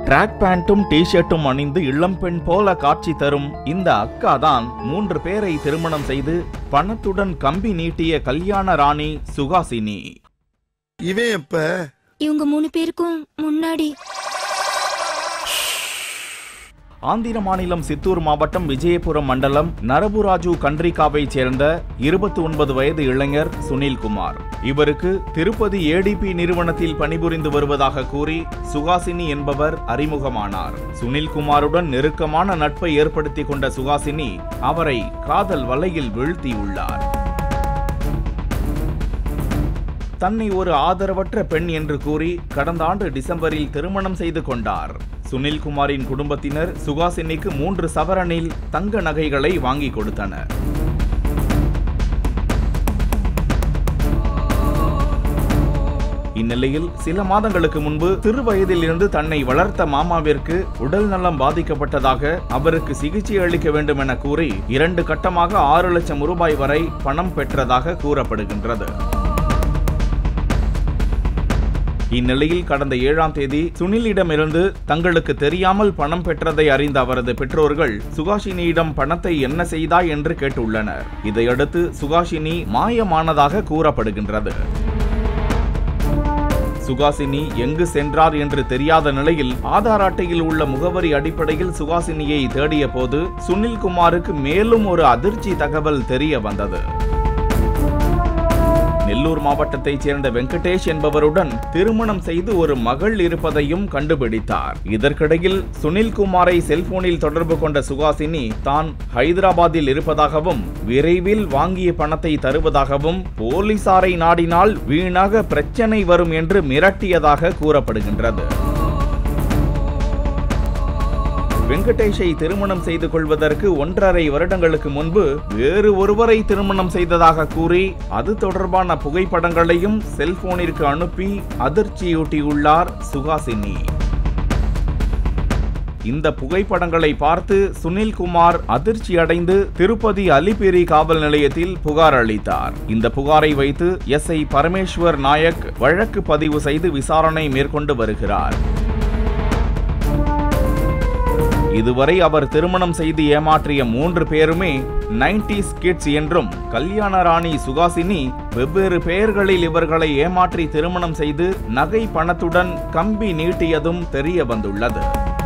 track பேண்ட்டும் டி-ஷர்ட்டும் அணிந்து இளம்பெண் போல காட்சி தரும் இந்த அக்கா தான் மூன்று பேரை திருமணம் செய்து பணத்துடன் கம்பி நீட்டிய கல்யாண ராணி சுகாசினி இவன் எப்ப இவங்க மூணு பேருக்கும் முன்னாடி ஆந்திர மாநிலம் சித்தூர் மாவட்டம் விஜயபுரம் மண்டலம் நரபுராஜு கன்றிகாவை சேர்ந்த இருபத்தி ஒன்பது வயது இளைஞர் சுனில்குமார் இவருக்கு திருப்பதி ஏடிபி நிறுவனத்தில் பணிபுரிந்து வருவதாக கூறி சுகாசினி என்பவர் அறிமுகமானார் சுனில்குமாருடன் நெருக்கமான நட்பை ஏற்படுத்திக் கொண்ட சுகாசினி அவரை காதல் வலையில் வீழ்த்தியுள்ளார் தன்னை ஒரு ஆதரவற்ற பெண் என்று கூறி கடந்த ஆண்டு டிசம்பரில் திருமணம் செய்து கொண்டார் சுனில்குமாரின் குடும்பத்தினர் சுகாசினிக்கு மூன்று சவரனில் தங்க நகைகளை வாங்கி கொடுத்தனர் இந்நிலையில் சில மாதங்களுக்கு முன்பு சிறு வயதில் இருந்து தன்னை வளர்த்த மாமாவிற்கு உடல் நலம் பாதிக்கப்பட்டதாக அவருக்கு சிகிச்சை அளிக்க வேண்டும் என கூறி இரண்டு கட்டமாக ஆறு லட்சம் ரூபாய் வரை பணம் பெற்றதாக கூறப்படுகின்றது இந்நிலையில் கடந்த ஏழாம் தேதி சுனிலிடமிருந்து தங்களுக்கு தெரியாமல் பணம் பெற்றதை அறிந்த அவரது பெற்றோர்கள் சுகாஷினியிடம் பணத்தை என்ன செய்தாய் என்று கேட்டுள்ளனர் இதையடுத்து சுகாஷினி மாயமானதாக கூறப்படுகின்றது சுகாசினி எங்கு சென்றார் என்று தெரியாத நிலையில் ஆதார் அட்டையில் உள்ள முகவரி அடிப்படையில் சுகாசினியை தேடிய போது சுனில்குமாருக்கு மேலும் ஒரு அதிர்ச்சி தகவல் தெரிய வந்தது நெல்லூர் மாவட்டத்தைச் சேர்ந்த வெங்கடேஷ் என்பவருடன் திருமணம் செய்து ஒரு மகள் இருப்பதையும் கண்டுபிடித்தார் இதற்கிடையில் சுனில்குமாரை செல்போனில் தொடர்பு கொண்ட சுகாசினி தான் ஹைதராபாத்தில் இருப்பதாகவும் விரைவில் வாங்கிய பணத்தை தருவதாகவும் போலீசாரை நாடினால் வீணாக பிரச்சனை வரும் என்று மிரட்டியதாக கூறப்படுகின்றது வெங்கடேஷை திருமணம் செய்து கொள்வதற்கு ஒன்றரை வருடங்களுக்கு முன்பு வேறு ஒருவரை திருமணம் செய்ததாக கூறி அது தொடர்பான புகைப்படங்களையும் செல்போனிற்கு அனுப்பி அதிர்ச்சியூட்டியுள்ளார் சுகாசினி இந்த புகைப்படங்களை பார்த்து சுனில்குமார் அதிர்ச்சி அடைந்து திருப்பதி அலிபேரி காவல் நிலையத்தில் புகார் அளித்தார் இந்த புகாரை வைத்து எஸ் ஐ பரமேஸ்வர் நாயக் வழக்கு பதிவு செய்து விசாரணை மேற்கொண்டு வருகிறார் இதுவரை அவர் திருமணம் செய்து ஏமாற்றிய மூன்று பேருமே நைன்டிஸ் கிட்ஸ் என்றும் கல்யாண ராணி சுகாசினி வெவ்வேறு பெயர்களில் இவர்களை ஏமாற்றி திருமணம் செய்து நகை பணத்துடன் கம்பி நீட்டியதும் தெரிய வந்துள்ளது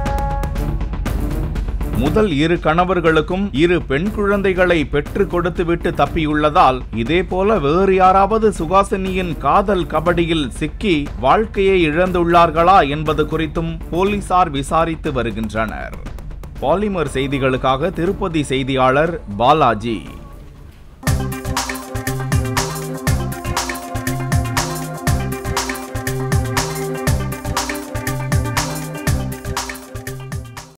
முதல் இரு கணவர்களுக்கும் இரு பெண் குழந்தைகளை பெற்று கொடுத்துவிட்டு தப்பியுள்ளதால் இதேபோல வேறு யாராவது சுகாசினியின் காதல் கபடியில் சிக்கி வாழ்க்கையை இழந்துள்ளார்களா என்பது குறித்தும் போலீசார் விசாரித்து வருகின்றனர் பாலிமர் செய்திகளுக்காக திருப்பதி செய்தியாளர் பாலாஜி